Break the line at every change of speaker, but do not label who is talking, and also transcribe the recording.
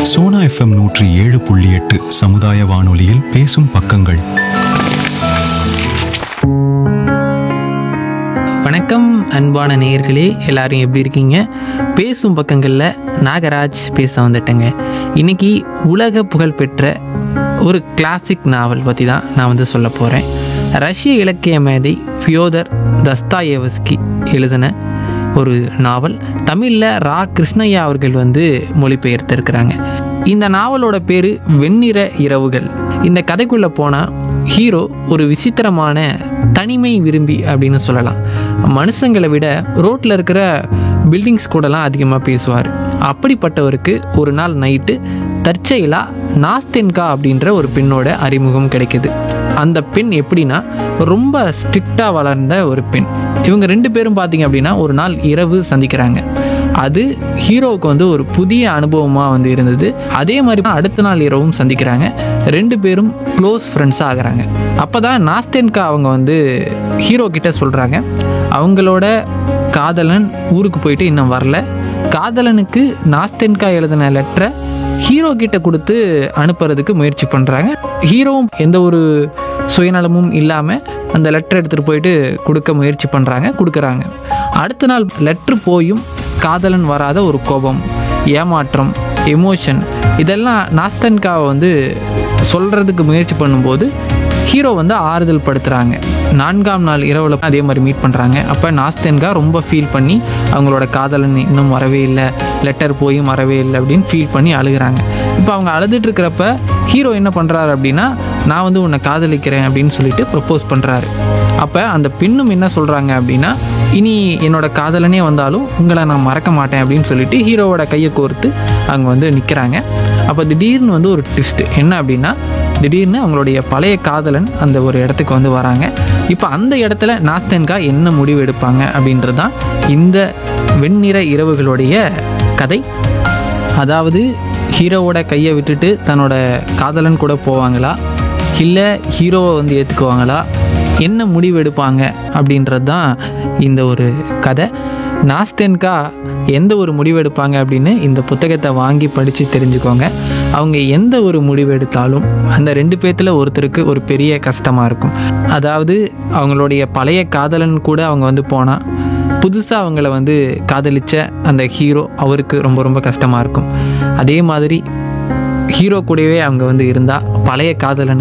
Sona FM நூற்றி ஏழு புள்ளி எட்டு சமுதாய வானொலியில் பேசும் பக்கங்கள்
வணக்கம் அன்பான நேயர்களே எல்லாரும் எப்படி இருக்கீங்க பேசும் பக்கங்களில் நாகராஜ் பேச வந்துட்டேங்க இன்னைக்கு உலக புகழ்பெற்ற ஒரு கிளாசிக் நாவல் பற்றி தான் நான் வந்து சொல்ல போகிறேன் ரஷ்ய இலக்கிய மேதை ஃபியோதர் தஸ்தாயேவஸ்கி எழுதின ஒரு நாவல் தமிழில் ரா கிருஷ்ணய்யா அவர்கள் வந்து மொழிபெயர்த்திருக்கிறாங்க இந்த நாவலோட பேர் வெண்ணிற இரவுகள் இந்த கதைக்குள்ளே போனால் ஹீரோ ஒரு விசித்திரமான தனிமை விரும்பி அப்படின்னு சொல்லலாம் மனுஷங்களை விட ரோட்டில் இருக்கிற பில்டிங்ஸ் கூடலாம் அதிகமாக பேசுவார் அப்படிப்பட்டவருக்கு ஒரு நாள் நைட்டு தற்செயலாக நாஸ்தென்கா அப்படின்ற ஒரு பெண்ணோட அறிமுகம் கிடைக்குது அந்த பெண் எப்படின்னா ரொம்ப ஸ்ட்ரிக்டாக வளர்ந்த ஒரு பெண் இவங்க ரெண்டு பேரும் பார்த்தீங்க அப்படின்னா ஒரு நாள் இரவு சந்திக்கிறாங்க அது ஹீரோவுக்கு வந்து ஒரு புதிய அனுபவமாக வந்து இருந்தது அதே மாதிரி தான் அடுத்த நாள் இரவும் சந்திக்கிறாங்க ரெண்டு பேரும் க்ளோஸ் ஃப்ரெண்ட்ஸாக ஆகுறாங்க அப்போ தான் நாஸ்தென்கா அவங்க வந்து ஹீரோ கிட்ட சொல்கிறாங்க அவங்களோட காதலன் ஊருக்கு போயிட்டு இன்னும் வரல காதலனுக்கு நாஸ்தென்கா எழுதின லெட்டரை ஹீரோ கிட்ட கொடுத்து அனுப்புறதுக்கு முயற்சி பண்ணுறாங்க ஹீரோவும் எந்த ஒரு சுயநலமும் இல்லாமல் அந்த லெட்டர் எடுத்துகிட்டு போயிட்டு கொடுக்க முயற்சி பண்ணுறாங்க கொடுக்குறாங்க அடுத்த நாள் லெட்ரு போயும் காதலன் வராத ஒரு கோபம் ஏமாற்றம் எமோஷன் இதெல்லாம் நாஸ்தன்காவை வந்து சொல்கிறதுக்கு முயற்சி பண்ணும்போது ஹீரோ வந்து ஆறுதல் படுத்துகிறாங்க நான்காம் நாள் இரவில் அதே மாதிரி மீட் பண்ணுறாங்க அப்போ நாஸ்தென்கா ரொம்ப ஃபீல் பண்ணி அவங்களோட காதலன் இன்னும் வரவே இல்லை லெட்டர் போயும் வரவே இல்லை அப்படின்னு ஃபீல் பண்ணி அழுகுறாங்க இப்போ அவங்க அழுதுட்டு இருக்கிறப்ப ஹீரோ என்ன பண்ணுறாரு அப்படின்னா நான் வந்து உன்னை காதலிக்கிறேன் அப்படின்னு சொல்லிட்டு ப்ரப்போஸ் பண்ணுறாரு அப்போ அந்த பெண்ணும் என்ன சொல்கிறாங்க அப்படின்னா இனி என்னோட காதலனே வந்தாலும் உங்களை நான் மறக்க மாட்டேன் அப்படின்னு சொல்லிட்டு ஹீரோவோட கையை கோர்த்து அவங்க வந்து நிற்கிறாங்க அப்போ திடீர்னு வந்து ஒரு ட்விஸ்ட் என்ன அப்படின்னா திடீர்னு அவங்களுடைய பழைய காதலன் அந்த ஒரு இடத்துக்கு வந்து வராங்க இப்போ அந்த இடத்துல நாஸ்தென்கா என்ன முடிவு எடுப்பாங்க அப்படின்றது தான் இந்த வெண்ணிற இரவுகளுடைய கதை அதாவது ஹீரோவோட கையை விட்டுட்டு தன்னோட காதலன் கூட போவாங்களா இல்லை ஹீரோவை வந்து ஏற்றுக்குவாங்களா என்ன முடிவு எடுப்பாங்க அப்படின்றது தான் இந்த ஒரு கதை நாஸ்தென்கா எந்த ஒரு முடிவு எடுப்பாங்க அப்படின்னு இந்த புத்தகத்தை வாங்கி படித்து தெரிஞ்சுக்கோங்க அவங்க எந்த ஒரு முடிவு எடுத்தாலும் அந்த ரெண்டு பேர்த்தில் ஒருத்தருக்கு ஒரு பெரிய கஷ்டமாக இருக்கும் அதாவது அவங்களுடைய பழைய காதலன் கூட அவங்க வந்து போனால் புதுசாக அவங்கள வந்து காதலிச்ச அந்த ஹீரோ அவருக்கு ரொம்ப ரொம்ப கஷ்டமாக இருக்கும் அதே மாதிரி ஹீரோ கூடவே அவங்க வந்து இருந்தால் பழைய காதலனுக்கு